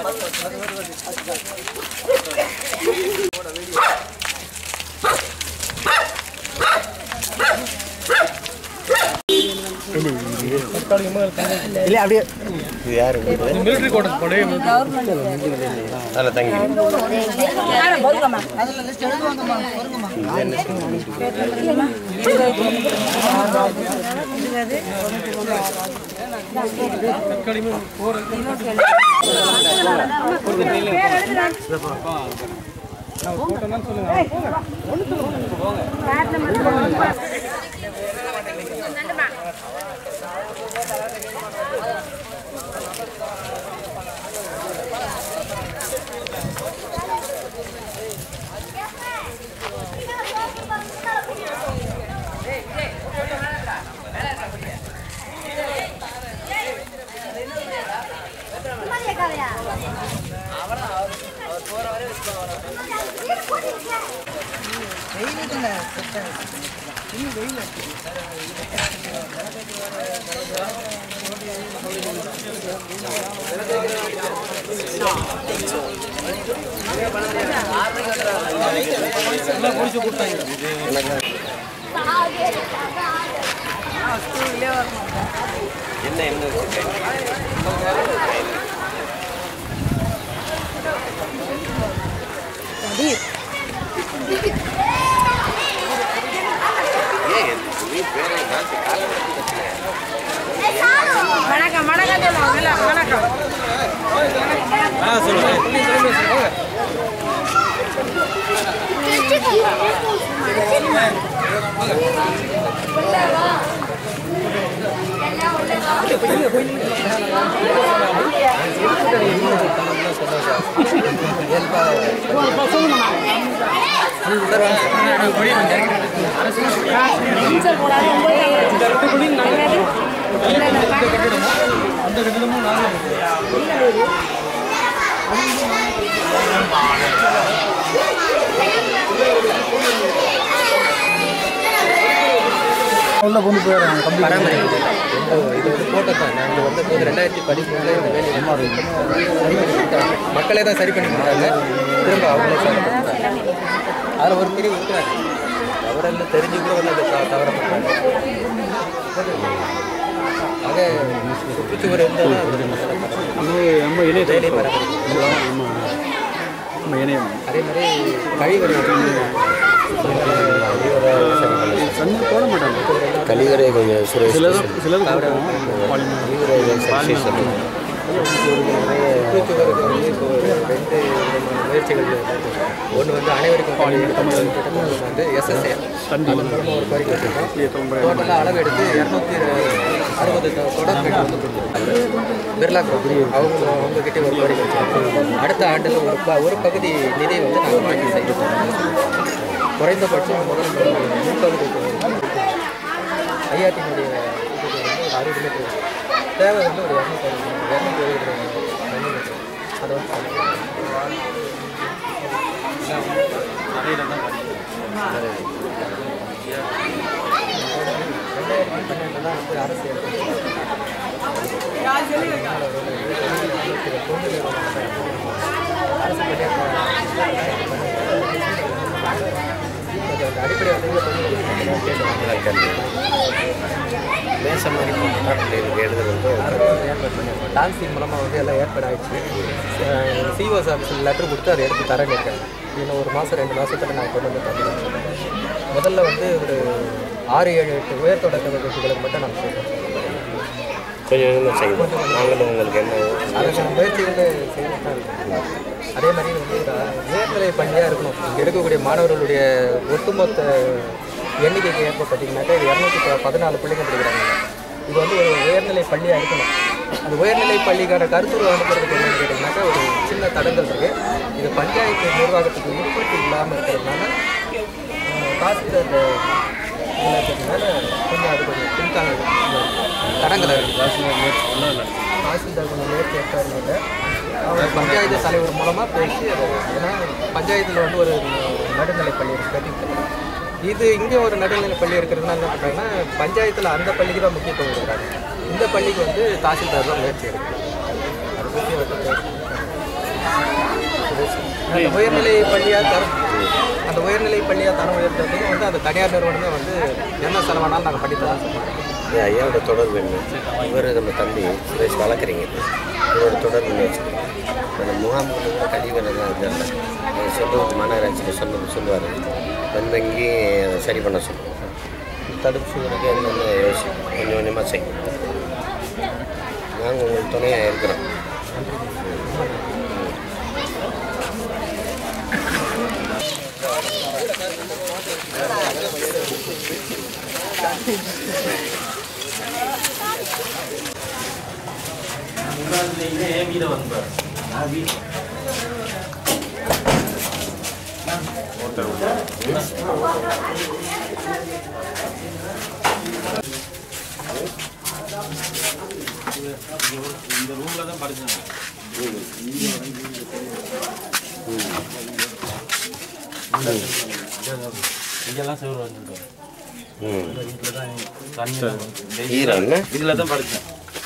இல்லை அப்படியே இது யாரு மிலிட்டரி கோட்டர்ஸ் பழைய அதில் தங்கி தற்காலிகமா போற போட்டோம்னா சொல்லுங்க எல்லாம் குடிச்சு கொடுத்தாங்க என்ன என்ன ஏன் நீ பேர நான் காலை வணக்கம் வணக்கம் வணக்கம் ஆ சொல்லுங்க அந்த கட்டிடமும் நாங்கள் உள்ள கொண்டு போயிடுறாங்க கம்பி பராமரிக்குது இது வந்து போட்டது தான் நாங்கள் வந்த போது ரெண்டாயிரத்தி பதிமூணுல இந்த வேலையை சரி பண்ணி கொடுத்தாங்க மக்களே தான் சரி பண்ணி கொடுத்தாங்க திரும்ப அவங்களே சரி பண்ணுறாங்க அதில் ஒரு பிரிவு இருக்கிறாங்க அவரெல்லாம் தெரிஞ்சு கூட வந்து அதை த- தவற பண்ணுறாங்க ஆக சுற்றுச்சுவர் இருந்தால் நம்ம இணைய வேலையை பராமரிக்கணும் நம்ம இணையம் அதே மாதிரி கழிவறை தண்ணி போட மாட்டாங்க கலிவரை கொஞ்சம் சுரேஷ் சிலது சிலது போடுவோம். கலிவரை சக்சஸ் சுற்றுச்சுவருக்கு வந்து இப்போ ரெண்டு விதமான முயற்சிகள் ஒன்று வந்து அனைவருக்கும் பள்ளி தமிழ் திட்டத்தில் ஒன்று வந்து எஸ்எஸ்ஏ அதன் மூலமாக ஒரு கோரிக்கை வச்சுருக்கோம் டோட்டலாக அளவு எடுத்து இரநூத்தி அறுபது தொடர் வீடு வந்து கொடுத்துருக்காங்க பிர்லா குரூப் அவங்க அவங்க கிட்டே ஒரு கோரிக்கை வச்சுருக்கோம் அடுத்த ஆண்டில் ஒரு ப ஒரு பகுதி நிதி வந்து நாங்கள் வாங்கி செய்ய குறைந்தபட்சம் முதல் முன்பகுதி ஐயாத்தினுடைய ஒரு அறுபது மீட்டர் தேவை வந்து ஒரு இரநூத்தி இரநூத்தி எழுபது மீட்டர் அதை வந்து பண்ணிக்கலாம். ரெண்டாயிரத்தி பன்னெண்டு தான் வந்து அரசு ஏற்படுத்தி அரசு அடிப்படை வந்து பேச மாதிரி கான்ட்ராக்ட் எழுதுறது ஏற்பாடு பண்ணியிருக்கோம் டான்ஸிங் மூலமாக வந்து எல்லாம் ஏற்பாடு ஆயிடுச்சு சிஓஸ் ஆஃபீஸில் லெட்டர் கொடுத்து அதை எடுத்து தரேன்னு இருக்கேன் இன்னும் ஒரு மாதம் ரெண்டு மாதத்தில் நான் கொண்டு வந்து தந்துடுவேன் முதல்ல வந்து ஒரு ஆறு ஏழு எட்டு உயர் தொடக்க வகுப்புகளுக்கு மட்டும் நான் சொல்கிறேன் கொஞ்சம் கொஞ்சம் செய்வோம் நாங்களும் உங்களுக்கு என்ன அதுக்கான முயற்சிகள் செய்யணும் தான் இருக்கோம். அதே மாதிரி வந்து ஒரு உயர்நிலை பள்ளியாக இருக்கணும் இங்கே இருக்கக்கூடிய மாணவர்களுடைய ஒட்டுமொத்த எண்ணிக்கைக்கு ஏற்ப பார்த்தீங்கன்னாக்கா இது இரநூத்தி ப- பதினாலு பிள்ளைங்க படிக்கிறாங்க இது வந்து ஒரு உயர்நிலை பள்ளியாக இருக்கணும் அந்த உயர்நிலை பள்ளிக்கான கருத்துரு அனுப்புறதுக்கு என்னன்னு கேட்டிங்கனாக்கா ஒரு சின்ன தடங்கள் இருக்குது இது பஞ்சாயத்து நிர்வாகத்துக்கு உட்பட்டு இல்லாமல் இருக்கிறதுனால அஹ், தாசில்தார் இதில் இருக்கிறதுனால கொஞ்சம் அது கொஞ்சம் பின்தாங்க தடங்கள் இருக்குது தாசில்தார் கொஞ்சம் முயற்சி எடுத்தாருனால அவங்க பஞ்சாயத்து தலைவர் மூலமாக பேசி அதை ஏன்னா பஞ்சாயத்தில் வந்து ஒரு நடுநிலை பள்ளி இருக்கு இது இங்கே ஒரு நடுநிலை பள்ளி இருக்கிறதுனால என்ன பண்ணுறாங்கன்னா பஞ்சாயத்தில் அந்த பள்ளிக்கு தான் முக்கியத்துவம் கொடுக்குறாங்க இந்த பள்ளிக்கு வந்து தாசில்தார் தான் முயற்சி எடுக்கணும் அதை பற்றி வந்து பேசணும். அந்த உயர்நிலை பள்ளியாக தரம் அந்த உயர்நிலை பள்ளியாக தரம் உயர்த்ததுக்கு வந்து அந்த தனியார் நிறுவனமே வந்து என்ன செலவானாலும் நாங்கள் பண்ணித்தரோம் சொல்லுவாங்க இது ஐயாவோட தொடர்பு என்ன இவர் நம்ம தம்பி சுரேஷ் வளர்க்குறீங்க இவரோட தொடர்பு என்ன வச்சுக்கோங்க அந்த முகாம்களில் கூட கழிவறைலாம் இருந்தாங்க நீங்கள் சொல்கிறது மாநகராட்சியில் சொன்னது சொல்லுவார் வந்து இங்கேயும் அதை சரி பண்ண சொல்லுவோம் தடுப்பு சுவருக்கு என்னென்ன யோசிக்கும் கொஞ்சம் கொஞ்சமாக செய்யும் நாங்கள் உங்களுக்கு துணையாக இருக்கிறோம் ம் ஈரம் என்ன இதில் தான் படித்தேன்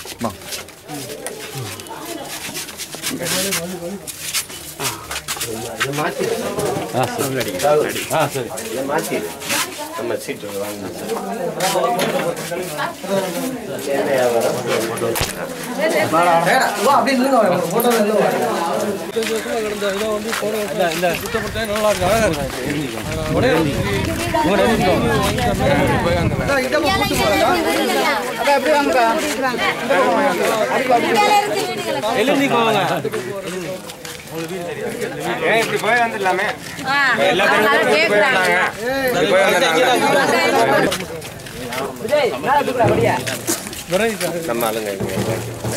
இதை மாற்றி ஆ சரி ஆ சரி இதை மாற்றி நம்ம சீட்டு வாங்க அப்படி இல்லைங்க ஃபோட்டோ இல்லை சுத்தப்படுத்தா நல்லா இருக்கு அழகா இருக்கு உடனே எழுந்திக்கோங்க ஏன் இப்படி போய் வந்துடலாமே எல்லா கேட்குறாங்க இப்படி போய் வந்துடலாங்க நம்ம ஆளுங்க இங்கே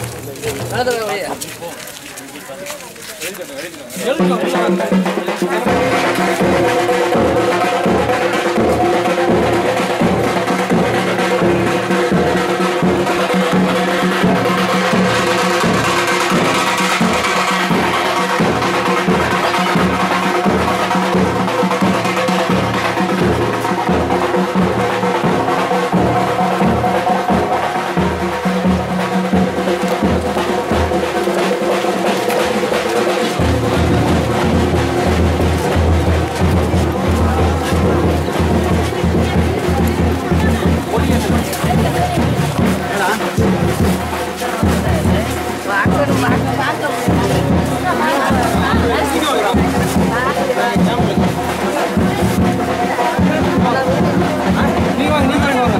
நீங்க வாங்க நீங்க வாங்க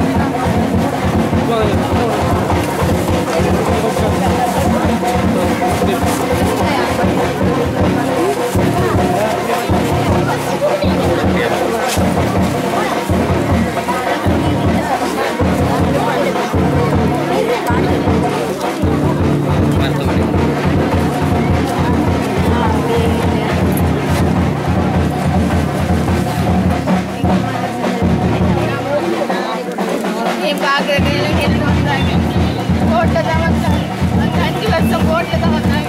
பார்க்குறேன் என்ன வந்தாங்க கோட்டில் தான் வந்தாங்க அந்த அஞ்சு வருஷம் கோட்டில் தான் வந்தாங்க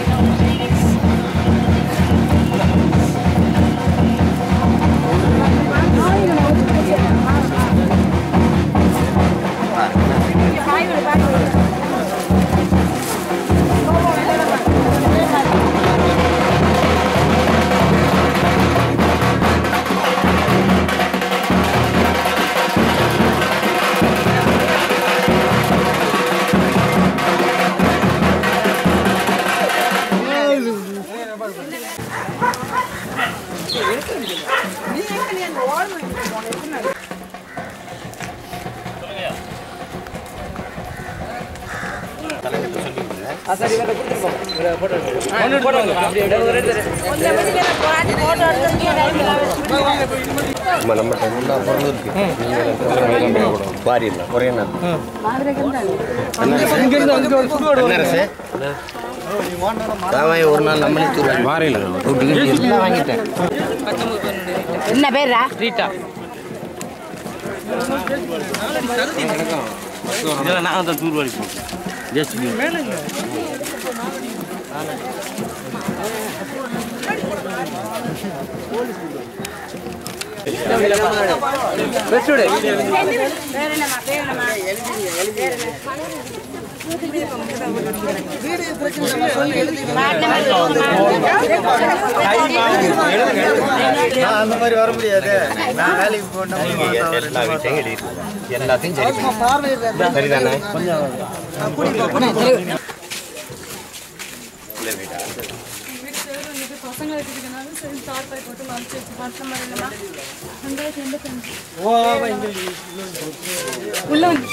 கொஞ்சம் மணிக்கு போராட்டி ஃபோட்டோ எடுத்து நம்ம நம்ம எல்லா பொருளும் இருக்கு நீங்கள் வாரிடலாம் ஒரே நாள் இங்கிருந்து அங்கே ஒரு சுடுகாடு என்ன அரசு காவாய் ஒரு நாள் நம்மளே தூரம் வாரியில் எல்லாம் வாங்கிட்டேன் என்ன பேரா ரீட்டா இதெல்லாம் நாங்கள் தான் தூர் வரைக்கும் ஜேசிபி பெஸ்ட் பேர் என்னம்மா பேர் என்னம்மா அந்த மாதிரி வர முடியாது நான் வேலைக்கு போனேன் எல்லா விஷயம் எழுதிருக்கோம் எல்லாத்தையும் சரி பண்ணி- சரிதானே பசங்க வச்சிருக்கனால சரி தார் பாய் போட்டு மறைச்சு வச்சு பார்த்த மாதிரி இல்லைமா ரெண்டாயிரத்தி எண்பத்தஞ்சு உள்ள வந்து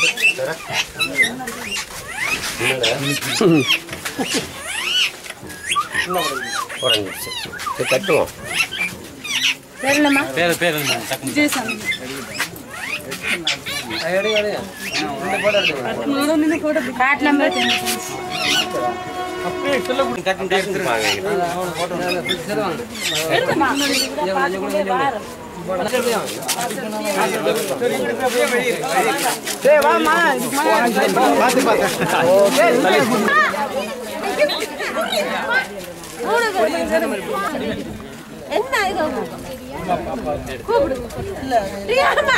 குறைஞ்சிருச்சு சரி கட்டுவோம் தெரியலம்மா பேர் பேர் என்ன டக்குனு விஜயசாமி முதல்ல நின்று போட கார்ட் நம்பர் டக்குனு எடுத்துருப்பாங்க என்ன இது கூப்பிடு பிரியாமா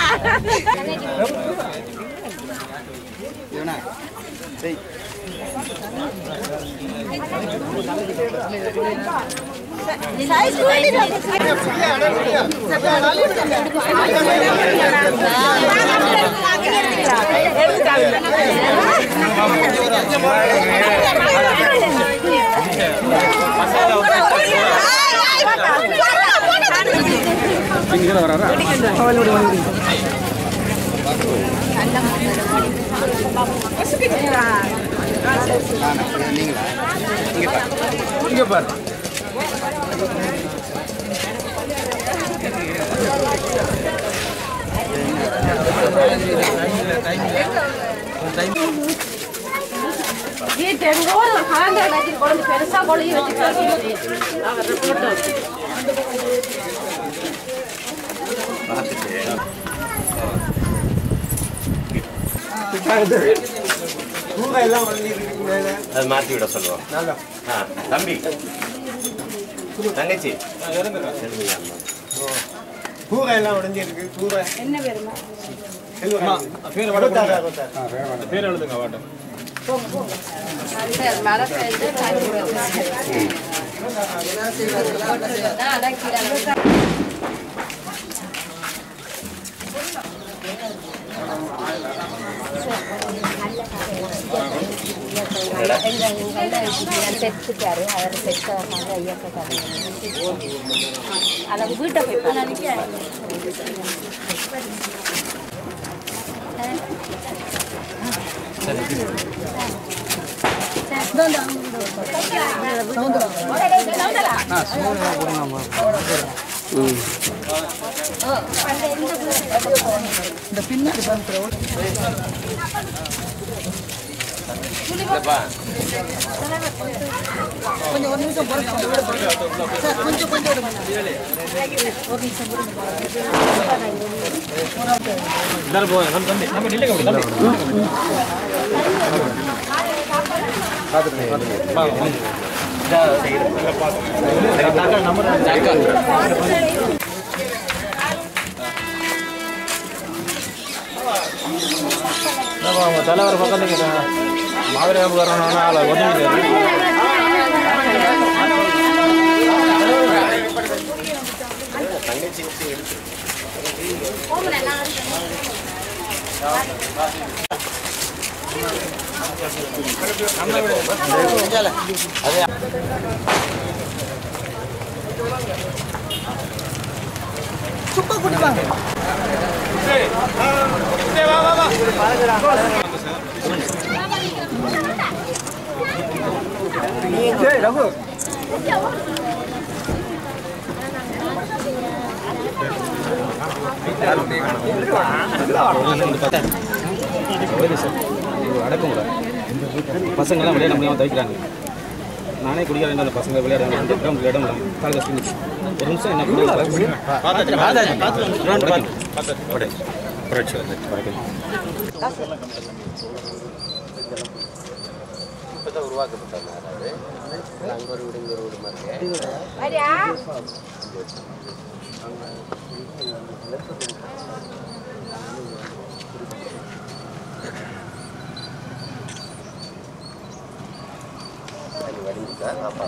இங்க பாரு வீட்டு எங்கோ ஒரு காங்கிரஸ் வச்சு கொண்டு பெருசா கொழுகி வச்சுட்டு அவர் போட்டோ அது மாற்றி விட சொல்லுவோம் ஆ தம்பி தங்கச்சி செல்வியா அம்மா. கூரை எல்லாம் உடஞ்சிருக்கு கூரை என்ன பேருமா பேர் எழுதுங்க வாட்டம் மழை பெய்து காய்ச்சி வருது அதான் கீழே செத்துட்டாரு அவர் செத்தாங்க ஐயப்பட்டாரு அதை வீட்டை போய் நினைக்கிறேன் இல்லப்பா எல்லாரும் போங்க நம்ம தம்பி நம்ம நில்லுங்க அப்படி, தம்பி நம்ம தலைவர் பக்கம் மாதிரி வரணும் ஆளை ஒதுங்கிட்டாரு ரகு அடக்கம் கூட பசங்கள்லாம் விளையாட முடியாமல் தவிக்கிறாங்க நானே குடிக்கிற அந்த பசங்க விளையாட அந்த கிரௌண்ட் விளையாட முடியும் கால் கஷ்டம் ஒரு நிமிஷம் என்ன புரட்சி வந்து இப்பதான் உருவாக்கப்பட்டது அது அங்க ஒரு வீடு இங்க ஒரு வீடு மாதிரி வடிஞ்சுக்கா ஆப்பா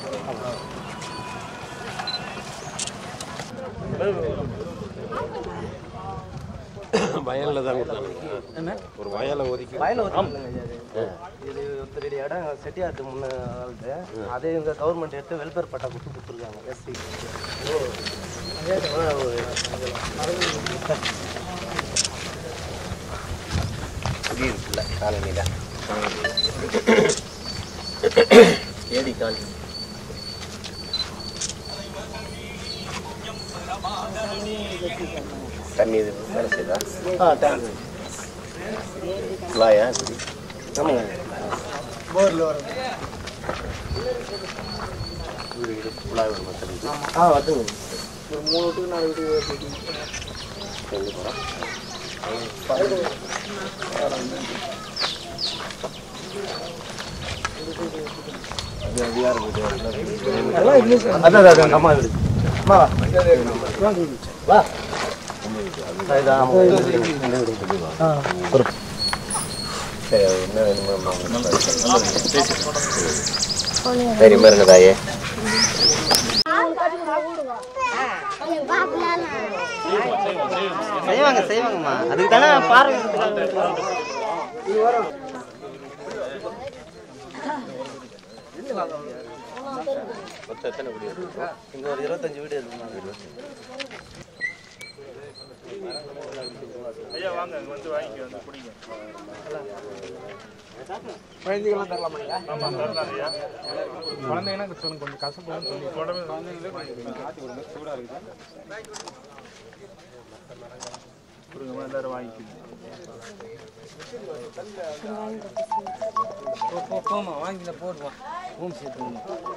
வயல்ல தான் கொடுத்தாங்க ஒரு வயலை ஒதுக்கி வயலில் இது ஒருத்தருடைய இடம் செட்டியாத்து முன்ன ஆளுது அதே இந்த கவர்மெண்ட் எடுத்து வெல்ஃபேர் பட்டா கொடுத்து கொடுத்துருக்காங்க எஸ்சி குடியிருக்குல்ல காலனியில் ஏடி காலனி தண்ணி இது வேலை செய்தா ஆ டேங்க் குழாயா குடி ஆமாங்க போரில் வரும் வீடு வீடு குழாய் வருமா தண்ணி ஆ வருதுங்க ஒரு மூணு வீட்டுக்கு நாலு வீட்டுக்கு எங்கே போகிறோம் அதான் அதான் அம்மா வீடு அம்மா வா வா அதுதான் ஆமாம் இந்த வீடு ஆ சரி அது என்ன வேணுமோ சரி மருங்க தாயே செய்வாங்க செய்வாங்கம்மா அதுக்கு தானே பார்வை மொத்தம் எத்தனை குடி இருக்கு இங்கே ஒரு இருபத்தஞ்சு வீடு இருக்குமா குழந்தைகள்லாம் தரலாமா குழந்தைங்கன்னா சொல்லுங்க கொஞ்சம் கசப்புன்னு சொல்லி குழந்தைங்களே கொஞ்சம் காத்தி கொடுங்க சூடாக இருக்குது போமா வாங்கி போடுவான் ரூம் சேர்த்து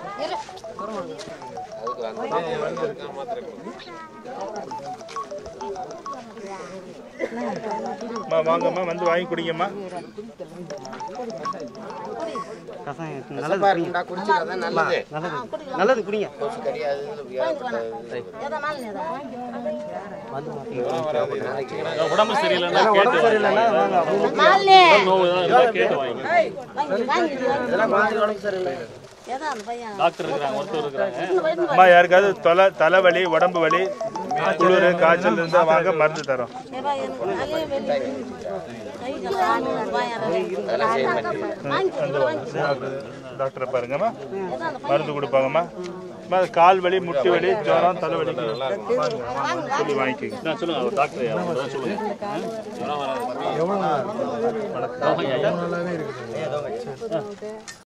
வாங்கம்மா வந்து வாங்கி குடிங்கம்மா நல்லது குடிச்சிடாதான் நல்லது நல்லது குடிங்க கொசு கடியாது உடம்பு சரியில்லைன்னா கேட்டு சரியில்லைன்னா வாங்க மாலினி நோவு தான் இருந்தா கேட்டு வாங்க இதெல்லாம் மாதிரி உடம்பு சரியில்லை ஏதா அந்த பையன் டாக்டர் இருக்கிறாங்க மருத்துவர் இருக்கிறாங்க அம்மா யாருக்காவது தொலை தலைவலி உடம்பு வலி குளிர் காய்ச்சல் இருந்தால் வாங்க மருந்து தரோம் ஏப்பா, எனக்கு அதே வெளியே கை கால் ஆடு, வாய் அரை. டாக்டரை பாருங்கம்மா மருந்து கொடுப்பாங்கம்மா அம்மா, கால் வலி முட்டி வலி ஜுரம் தலைவலி சொல்லி வாங்கிக்கோங்க சொல்லுங்க டாக்டர் சொல்லுங்க